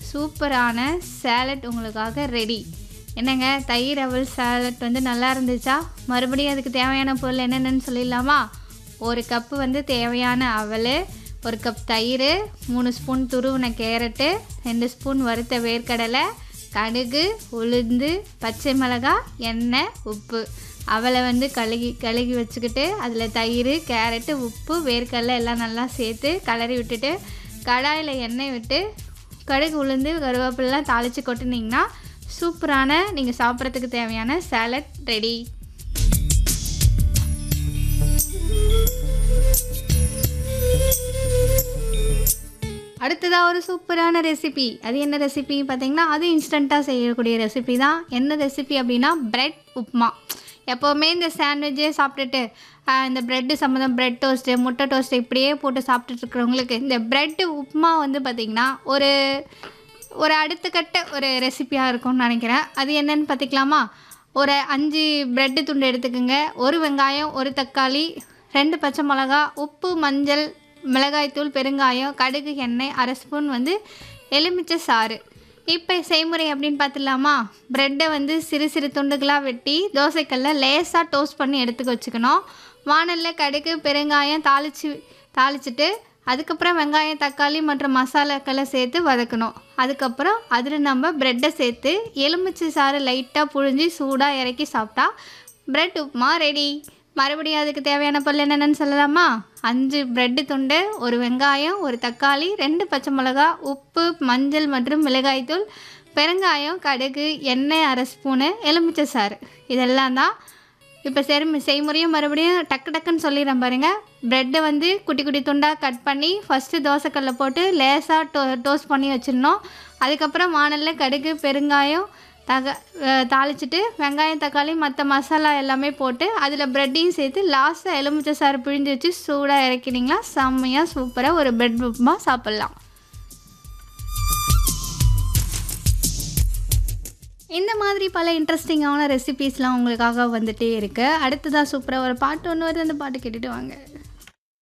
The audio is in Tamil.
சூப்பரான சேலட் உங்களுக்காக ரெடி என்னங்க தயிர் அவல் சேலட் வந்து நல்லா இருந்துச்சா மறுபடியும் அதுக்கு தேவையான பொருள் என்னென்னு சொல்லிடலாமா ஒரு கப்பு வந்து தேவையான அவல் ஒரு கப் தயிர் மூணு ஸ்பூன் துருவின கேரட்டு ரெண்டு ஸ்பூன் வறுத்த வேர்க்கடலை கடுகு உளுந்து பச்சை மிளகாய் எண்ணெய் உப்பு அவலை வந்து கழுகி கழுகி வச்சுக்கிட்டு அதில் தயிர் கேரட்டு உப்பு வேர்க்கடலை எல்லாம் நல்லா சேர்த்து கலரி விட்டுட்டு கடாயில் எண்ணெய் விட்டு கடுகு உளுந்து கருவேப்பிலாம் தாளித்து கொட்டினீங்கன்னா சூப்பரான நீங்கள் சாப்பிட்றதுக்கு தேவையான சேலட் ரெடி அடுத்ததாக ஒரு சூப்பரான ரெசிபி அது என்ன ரெசிபி பார்த்தீங்கன்னா அது இன்ஸ்டண்ட்டாக செய்யக்கூடிய ரெசிபி தான் என்ன ரெசிபி அப்படின்னா பிரெட் உப்மா எப்போவுமே இந்த சாண்ட்விட்சே சாப்பிட்டுட்டு ஆஹ், இந்த ப்ரெட்டு சம்மந்தம் பிரெட் டோஸ்ட்டு முட்டை டோஸ்ட்டு இப்படியே போட்டு சாப்பிட்டுட்டு இருக்கிறவங்களுக்கு இந்த பிரெட்டு உப்மா வந்து பார்த்திங்கன்னா ஒரு ஒரு அடுத்த கட்ட ஒரு ரெசிபியாக இருக்கும்னு நினைக்கிறேன் அது என்னன்னு பார்த்திக்கலாமா ஒரு அஞ்சு பிரெட்டு துண்டு எடுத்துக்கோங்க ஒரு வெங்காயம் ஒரு தக்காளி ரெண்டு பச்சை மிளகா உப்பு மஞ்சள் மிளகாய்த்தூள் பெருங்காயம் கடுகு எண்ணெய் அரை ஸ்பூன் வந்து எலுமிச்சை சாறு இப்போ செய்முறை அப்படின்னு பார்த்துடலாமா ப்ரெட்டை வந்து சிறு சிறு துண்டுகளாக வெட்டி தோசைக்கல்ல லேசாக டோஸ்ட் பண்ணி எடுத்துக்க வச்சுக்கணும் வானலில் கடுகு பெருங்காயம் தாளிச்சு தாளிச்சிட்டு அதுக்கப்புறம் வெங்காயம் தக்காளி மற்றும் மசாலாக்களை சேர்த்து வதக்கணும் அதுக்கப்புறம் அதில் நம்ம ப்ரெட்டை சேர்த்து எலுமிச்சை சாறு லைட்டாக புழிஞ்சி சூடாக இறக்கி சாப்பிட்டா பிரெட் உப்புமா ரெடி மறுபடியும் அதுக்கு தேவையான பொருள் என்னென்னு சொல்லலாமா அஞ்சு பிரெட்டு துண்டு ஒரு வெங்காயம் ஒரு தக்காளி ரெண்டு பச்சை மிளகா உப்பு மஞ்சள் மற்றும் மிளகாய்த்தூள் பெருங்காயம் கடுகு எண்ணெய் அரை ஸ்பூனு எலுமிச்சை சாறு இதெல்லாம் தான் இப்போ செருமி செய்முறையும் மறுபடியும் டக்கு டக்குன்னு சொல்லிடுறேன் பாருங்கள் ப்ரெட்டை வந்து குட்டி குட்டி துண்டாக கட் பண்ணி ஃபஸ்ட்டு தோசைக்கல்ல போட்டு லேசாக டோ டோஸ்ட் பண்ணி வச்சிடணும் அதுக்கப்புறம் வானலில் கடுகு பெருங்காயம் தக அஹ் தாளிச்சிட்டு வெங்காயம் தக்காளி மற்ற மசாலா எல்லாமே போட்டு அதில் ப்ரெட்டையும் சேர்த்து லாஸ்ட்டாக எலுமிச்சை சாறு பிழிஞ்சு வச்சு சூடாக இறக்கினீங்களா செம்மையாக சூப்பராக ஒரு பிரெட் உப்புமா சாப்பிட்லாம் இந்த மாதிரி பல இன்ட்ரெஸ்டிங்கான ரெசிபீஸ்லாம் உங்களுக்காக வந்துட்டே இருக்கு அடுத்ததாக சூப்பராக ஒரு பாட்டு ஒன்று வருது அந்த பாட்டு கேட்டுட்டு வாங்க